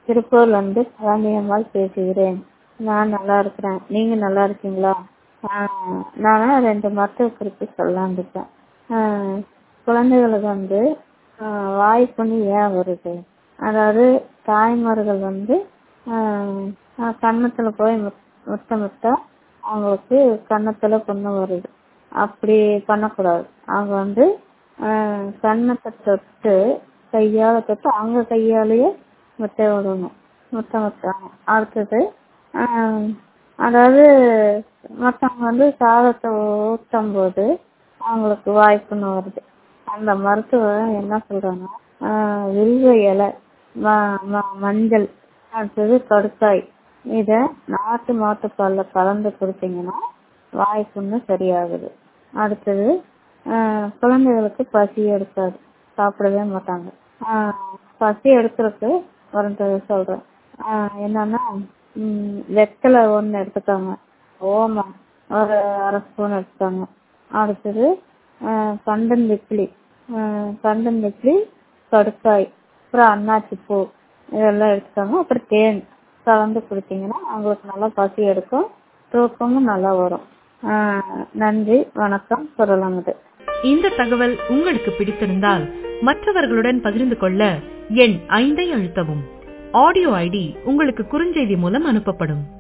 திருப்பூர்ல இருந்து பழனியம்மாள் பேசுகிறேன் நான் நல்லா இருக்கிறேன் நீங்க நல்லா இருக்கீங்களா ஆஹ் நான் ரெண்டு மருத்துவ குறிப்பு சொல்லலாம்னு இருக்கேன் ஆஹ் குழந்தைகளுக்கு வந்து ஆஹ் வாய்ப்புண்ணு ஏன் வருது அதாவது தாய்மார்கள் வந்து ஆஹ் ஆஹ் கன்னத்துல போய் முத்- முத்தமிட்டா அவங்களுக்கு கன்னத்துல புண்ணு வருது அப்படி பண்ணக்கூடாது அவங்க வந்து ஆஹ் கன்னத்தை தொட்டு கையால தொட்டு அவங்க கையாலேயே முட்டை விடணும் முத்தம் விட்டாங்க அடுத்தது ஆஹ் அதாவது மத்தவங்க வந்து சாதத்தை ஊட்டும் போது அவங்களுக்கு வாய்ப்புன்னு வருது அந்த மருத்துவர் என்ன சொல்றாங்க ஆஹ் வில்வ இலை ம- ம- மஞ்சள் அடுத்தது கடுக்காய் இத நாட்டு மாட்டுப்பால்ல கலந்து கொடுத்தீங்கன்னா வாய்ப்புண்ணு சரியாகுது அடுத்தது ஆஹ் குழந்தைகளுக்கு பசி எடுக்காது சாப்பிடவே மாட்டாங்க ஆஹ் பசி எடுக்கிறதுக்கு வரது சொல்றேன் ஆஹ் என்னன்னா ம், வெத்தலை ஒண்ணு எடுத்துக்கோங்க ஓமம் ஒரு அரை ஸ்பூன் எடுத்துக்கோங்க அடுத்தது ஆஹ் கண்டன் வெப்பிலி ஆஹ் கண்டன் வெப்பிலி கடுக்காய் அப்புறம் அன்னாச்சி பூ இதெல்லாம் எடுத்துக்கோங்க அப்புறம் தேன் கலந்து குடித்தீங்கன்னா அவங்களுக்கு நல்லா பசி எடுக்கும் தூக்கமும் நல்லா வரும் ஆஹ் நன்றி வணக்கம் சொல்லலாமது இந்த தகவல் உங்களுக்கு பிடித்திருந்தால் மற்றவர்களுடன் பகிர்ந்து கொள்ள எண் ஐந்தை அழுத்தவும் ஆடியோ ஐடி உங்களுக்கு குறுஞ்செய்தி மூலம் அனுப்பப்படும்